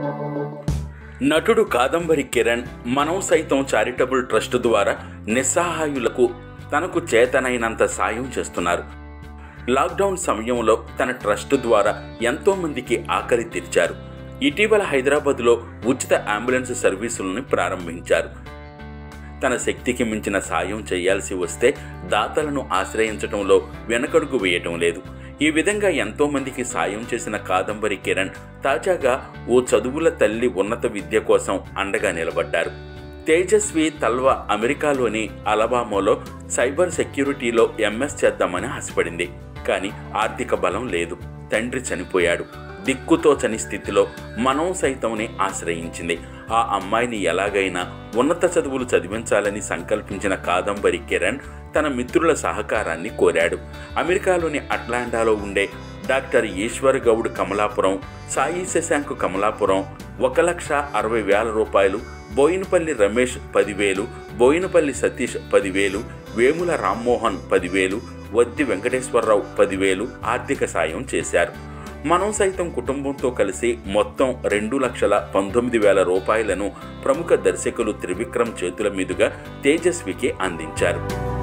నటుడు కాదంబరి కిరణ్ మనం సైతం చారిటబుల్ ట్రస్ట్ ద్వారా నిస్సహాయులకు తనకు చేతనైనంత సాయం చేస్తున్నారు లాక్డౌన్ సమయంలో తన ట్రస్ట్ ద్వారా ఎంతో మందికి ఆకలి తీర్చారు ఇటీవల హైదరాబాద్లో ఉచిత అంబులెన్స్ సర్వీసులను ప్రారంభించారు తన శక్తికి మించిన సాయం చేయాల్సి వస్తే దాతలను ఆశ్రయించడంలో వెనకడుగు వేయటం లేదు ఈ విధంగా ఎంతో మందికి సాయం చేసిన కాదంబరి కిరణ్ తాజాగా ఓ చదువుల తల్లి ఉన్నత విద్య కోసం అండగా నిలబడ్డారు తేజస్వి తల్వా అమెరికాలోని అలబామాలో సైబర్ సెక్యూరిటీలో ఎంఎస్ చేద్దామని ఆశపడింది కానీ ఆర్థిక బలం లేదు తండ్రి చనిపోయాడు దిక్కుతోచని స్థితిలో మనం సైతంని ఆశ్రయించింది ఆ అమ్మాయిని ఎలాగైనా ఉన్నత చదువులు చదివించాలని సంకల్పించిన కాదంబరి కిరణ్ తన మిత్రుల సహకారాన్ని కోరాడు అమెరికాలోని అట్లాంటాలో ఉండే డాక్టర్ ఈశ్వర్ గౌడ్ కమలాపురం సాయి శశాంక్ కమలాపురం ఒక లక్ష అరవై వేల రూపాయలు బోయినపల్లి రమేష్ పదివేలు బోయినపల్లి సతీష్ పదివేలు వేముల రామ్మోహన్ పదివేలు వద్ది వెంకటేశ్వరరావు పదివేలు ఆర్థిక సాయం చేశారు మనం సైతం కుటుంబంతో కలిసి మొత్తం రెండు లక్షల పంతొమ్మిది వేల రూపాయలను ప్రముఖ దర్శకులు త్రివిక్రమ్ చేతుల మీదుగా తేజస్వికి అందించారు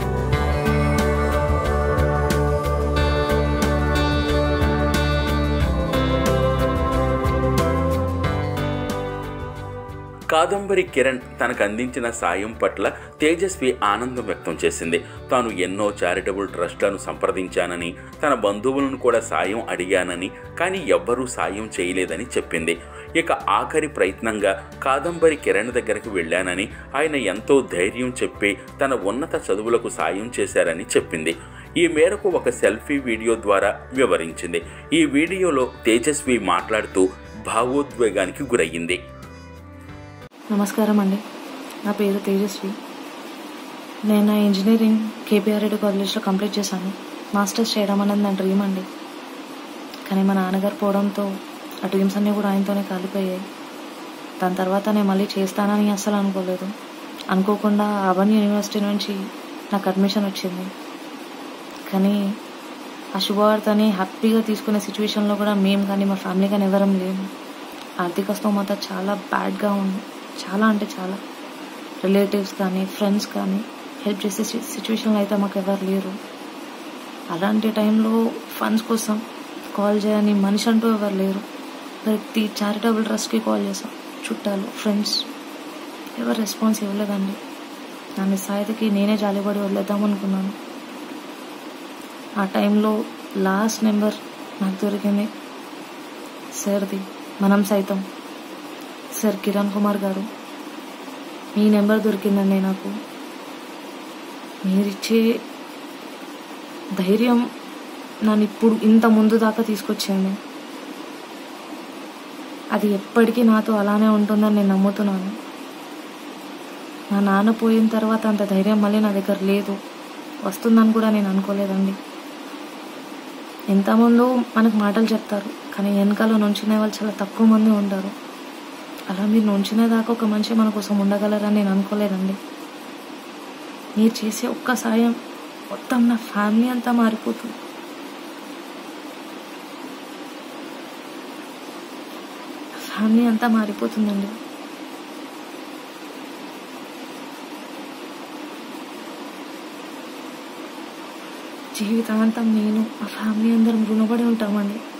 కాదంబరి కిరణ్ తనకు అందించిన సాయం పట్ల తేజస్వి ఆనందం వ్యక్తం చేసింది తాను ఎన్నో చారిటబుల్ ట్రస్ట్లను సంప్రదించానని తన బంధువులను కూడా సాయం అడిగానని కానీ ఎవ్వరూ సాయం చేయలేదని చెప్పింది ఇక ఆఖరి ప్రయత్నంగా కాదంబరి కిరణ్ దగ్గరకు వెళ్ళానని ఆయన ఎంతో ధైర్యం చెప్పి తన ఉన్నత చదువులకు సాయం చేశారని చెప్పింది ఈ మేరకు ఒక సెల్ఫీ వీడియో ద్వారా వివరించింది ఈ వీడియోలో తేజస్వి మాట్లాడుతూ భావోద్వేగానికి గురయ్యింది నమస్కారం అండి నా పేరు తేజస్వి నేను నా ఇంజనీరింగ్ కేపీఆర్ రెడ్డి కాలేజ్లో కంప్లీట్ చేశాను మాస్టర్స్ చేయడం అనేది నా డ్రీమ్ అండి కానీ మా నాన్నగారు పోవడంతో ఆ డ్రీమ్స్ అన్నీ కూడా ఆయనతోనే కాలిపోయాయి దాని తర్వాత నేను మళ్ళీ చేస్తానని అస్సలు అనుకోలేదు అనుకోకుండా అవన్ యూనివర్సిటీ నుంచి నాకు అడ్మిషన్ వచ్చింది కానీ ఆ శుభవార్తని హ్యాపీగా తీసుకునే సిచ్యువేషన్లో కూడా మేము కానీ మా ఫ్యామిలీ కానీ ఎవరం లేము ఆర్థిక స్తోమత చాలా బ్యాడ్గా ఉంది చాలా అంటే చాలా రిలేటివ్స్ కానీ ఫ్రెండ్స్ కానీ హెల్ప్ చేసే సిచ్యువేషన్లో అయితే మాకు ఎవరు లేరు అలాంటి టైంలో ఫండ్స్ కోసం కాల్ చేయని మనిషి అంటూ ఎవరు లేరు ప్రతి చారిటబుల్ ట్రస్ట్కి కాల్ చేసాం చుట్టాలు ఫ్రెండ్స్ ఎవరు రెస్పాన్స్ ఇవ్వలేదండి నా నిస్సాయితకి నేనే జాలిపడి వదిలేద్దాం అనుకున్నాను ఆ టైంలో లాస్ట్ నెంబర్ నాకు దొరికింది సార్ది మనం సైతం సార్ కిరణ్ కుమార్ గారు మీ నెంబర్ దొరికిందండి నాకు మీరిచ్చే ధైర్యం నన్ను ఇప్పుడు ఇంత ముందు దాకా తీసుకొచ్చింది అది ఎప్పటికీ నాతో అలానే ఉంటుందని నేను నమ్ముతున్నాను నా నాన్న పోయిన తర్వాత అంత ధైర్యం మళ్ళీ నా దగ్గర లేదు వస్తుందని కూడా నేను అనుకోలేదండి ఎంతమందో మనకు మాటలు చెప్తారు కానీ వెనకాల నుంచునే వాళ్ళు చాలా తక్కువ మంది ఉంటారు అలా మీరు నుంచునే దాకా ఒక మనిషి మన కోసం ఉండగలరని నేను అనుకోలేదండి మీరు చేసే ఒక్క సాయం మొత్తం నా ఫ్యామిలీ అంతా మారిపోతుంది ఫ్యామిలీ అంతా మారిపోతుందండి జీవితాంతం నేను మా ఫ్యామిలీ అందరం రుణపడి ఉంటామండి